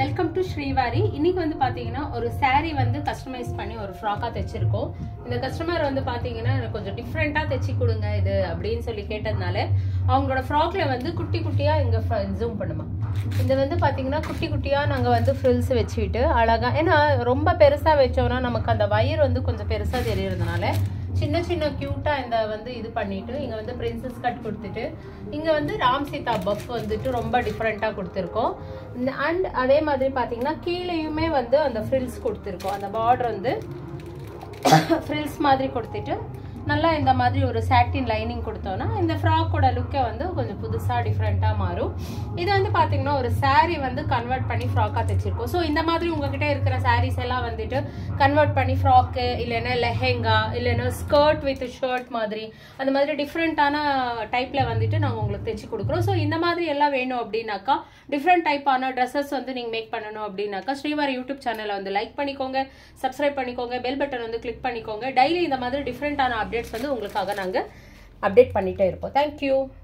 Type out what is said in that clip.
welcome to Srivari இன்னைக்கு வந்து பாத்தீங்கன்னா ஒரு saree வந்து கஸ்டமைஸ் பண்ணி ஒரு ஃப்ராக்கா தைச்சிருக்கோம் இந்த கஸ்டமர் வந்து பாத்தீங்கன்னா எனக்கு கொஞ்சம் டிஃப்ரெண்டா தைச்சி கொடுங்க இது அப்படின்னு சொல்லி கேட்டதுனால அவங்களோட ஃப்ராக்ல வந்து குட்டி குட்டியா இங்க ஜூம் பண்ணுமா இது வந்து பாத்தீங்கன்னா குட்டி குட்டியா நாங்க வந்து ஃப்ரில்ஸ் வச்சுக்கிட்டு அழகா ஏன்னா ரொம்ப பெருசா வச்சோம்னா நமக்கு அந்த வயிறு வந்து கொஞ்சம் பெருசா தெரியறதுனால சின்ன சின்ன கியூட்டா இந்த வந்து இது பண்ணிட்டு இங்க வந்து பிரின்சஸ் கட் கொடுத்துட்டு இங்க வந்து ராம் சீதா பஃப் வந்துட்டு ரொம்ப டிஃப்ரெண்டா கொடுத்துருக்கோம் அண்ட் அதே மாதிரி பாத்தீங்கன்னா கீழேயுமே வந்து அந்த ஃப்ரில்ஸ் கொடுத்துருக்கோம் அந்த பார்டர் வந்து ஃப்ரில்ஸ் மாதிரி கொடுத்துட்டு நல்லா இந்த மாதிரி ஒரு சாட்டின் லைனிங் கொடுத்தோம்னா இந்த ஃப்ராக்கோட லுக்கை வந்து கொஞ்சம் புதுசாக டிஃப்ரெண்ட்டாக மாறும் இது வந்து பார்த்தீங்கன்னா ஒரு saree வந்து கன்வெர்ட் பண்ணி ஃப்ராக்காக தைச்சிருக்கோம் ஸோ இந்த மாதிரி உங்ககிட்ட இருக்கிற sarees எல்லாம் வந்துட்டு கன்வெர்ட் பண்ணி ஃப்ராக்கு இல்லைன்னா லெஹெங்கா இல்லைன்னா ஸ்கர்ட் வித் ஷர்ட் மாதிரி அந்த மாதிரி டிஃப்ரெண்ட்டான டைப்பில் வந்துட்டு நாங்கள் உங்களுக்கு தைச்சி கொடுக்குறோம் ஸோ இந்த மாதிரி எல்லாம் வேணும் அப்படின்னாக்கா டிஃப்ரெண்ட் டைப்பான ட்ரெஸ்ஸஸ் வந்து நீங்கள் மேக் பண்ணணும் அப்படின்னாக்கா ஸ்ரீவாரி யூடியூப் சேனலை வந்து லைக் பண்ணிக்கோங்க சப்ஸ்கிரைப் பண்ணிக்கோங்க பெல் பட்டன் வந்து கிளிக் பண்ணிக்கோங்க டெய்லி இந்த மாதிரி டிஃப்ரெண்ட்டான அப்டேட்ஸ் வந்து உங்களுக்காக நாங்கள் அப்டேட் பண்ணிட்டே இருப்போம் தேங்க்யூ